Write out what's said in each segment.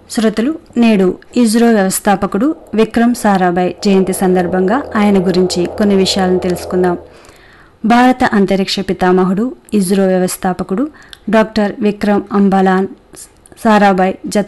శ్రోతలు నేడు ఇస్రో వ్యవస్థాపకుడు విక్రమ్ సారాభాయ్ జయంతి సందర్భంగా ఆయన గురించి కొన్ని విషయాలను తెలుసుకుందాం భారత అంతరిక్ష పితామహుడు ఇస్రో వ్యవస్థాపకుడు డాక్టర్ విక్రమ్ అంబాలాన్ సారాభాయ్ జత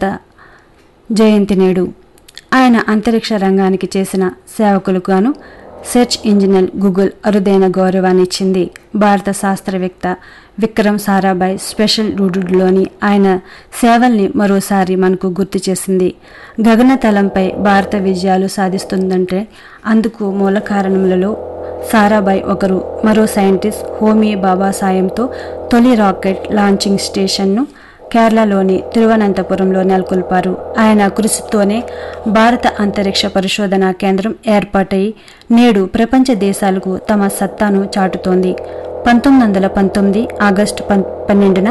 జయంతి నేడు ఆయన అంతరిక్ష రంగానికి చేసిన సేవకులకు గాను సెర్చ్ ఇంజిన్ గూగుల్ అరుదైన గౌరవాన్ని ఇచ్చింది భారత శాస్త్రవేత్త విక్రమ్ సారాభాయ్ స్పెషల్ రూడులోని ఆయన సేవల్ని మరోసారి మనకు గుర్తు చేసింది గగనతలంపై భారత విజయాలు సాధిస్తుందంటే అందుకు మూల కారణములలో సారాభాయ్ ఒకరు మరో సైంటిస్ట్ హోమీ బాబా సాయంతో తొలి రాకెట్ లాంచింగ్ స్టేషన్ను కేరళలోని తిరువనంతపురంలో నెలకొల్పారు ఆయన కృషితోనే భారత అంతరిక్ష పరిశోధనా కేంద్రం ఏర్పాటై నేడు ప్రపంచ దేశాలకు తమ సత్తాను చాటుతోంది పంతొమ్మిది వందల పంతొమ్మిది ఆగస్టు పన్ పన్నెండున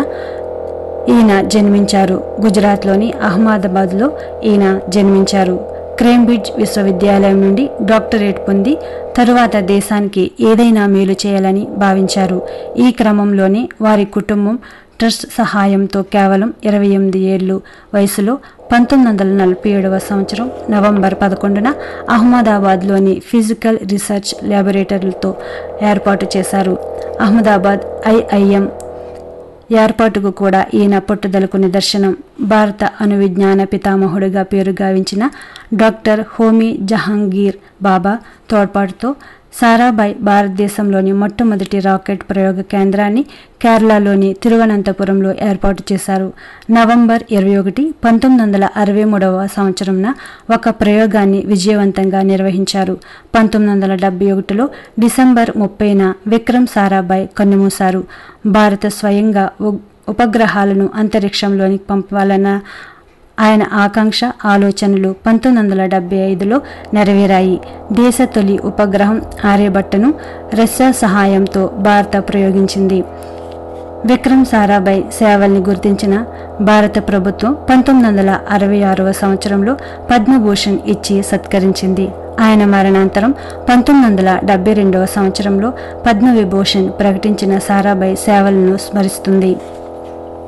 ఈయన జన్మించారు గుజరాత్లోని అహ్మదాబాద్లో ఈయన జన్మించారు క్రేంబ్రిడ్జ్ విశ్వవిద్యాలయం నుండి డాక్టరేట్ పొంది తరువాత దేశానికి ఏదైనా మేలు చేయాలని భావించారు ఈ క్రమంలోనే వారి కుటుంబం ట్రస్ట్ సహాయంతో కేవలం ఇరవై ఎనిమిది ఏళ్ళు వయసులో పంతొమ్మిది వందల నలభై ఏడవ సంవత్సరం నవంబర్ పదకొండున అహ్మదాబాద్లోని ఫిజికల్ రీసెర్చ్ ల్యాబొరేటరీలతో ఏర్పాటు చేశారు అహ్మదాబాద్ ఐఐఎం ఏర్పాటుకు కూడా ఈయన పట్టుదలకు నిదర్శనం భారత అణువిజ్ఞాన పితామహుడిగా పేరు గావించిన డాక్టర్ హోమీ జహాంగీర్ బాబా తోడ్పాటుతో సారాభాయ్ భారతదేశంలోని మొట్టమొదటి రాకెట్ ప్రయోగ కేంద్రాన్ని కేరళలోని తిరువనంతపురంలో ఏర్పాటు చేశారు నవంబర్ ఇరవై ఒకటి పంతొమ్మిది వందల అరవై మూడవ సంవత్సరంన ఒక ప్రయోగాన్ని విజయవంతంగా నిర్వహించారు పంతొమ్మిది వందల డెబ్బై ఒకటిలో డిసెంబర్ ముప్పైన విక్రమ్ సారాభాయ్ కన్నుమూశారు భారత స్వయంగా ఉపగ్రహాలను అంతరిక్షంలోనికి పంపాలన్న ఆయన ఆకాంక్ష ఆలోచనలు పంతొమ్మిది వందల డెబ్బై ఐదులో నెరవేరాయి దేశ తొలి ఉపగ్రహం ఆర్యభట్టను రష్యా సహాయంతో భారత ప్రయోగించింది విక్రమ్ సారాభాయ్ సేవల్ని గుర్తించిన భారత ప్రభుత్వం పంతొమ్మిది వందల అరవై ఆరవ సంవత్సరంలో పద్మభూషణ్ ఇచ్చి సత్కరించింది ఆయన మరణాంతరం పంతొమ్మిది వందల డెబ్బై రెండవ సంవత్సరంలో పద్మవిభూషణ్ ప్రకటించిన సారాభాయ్ సేవలను స్మరిస్తుంది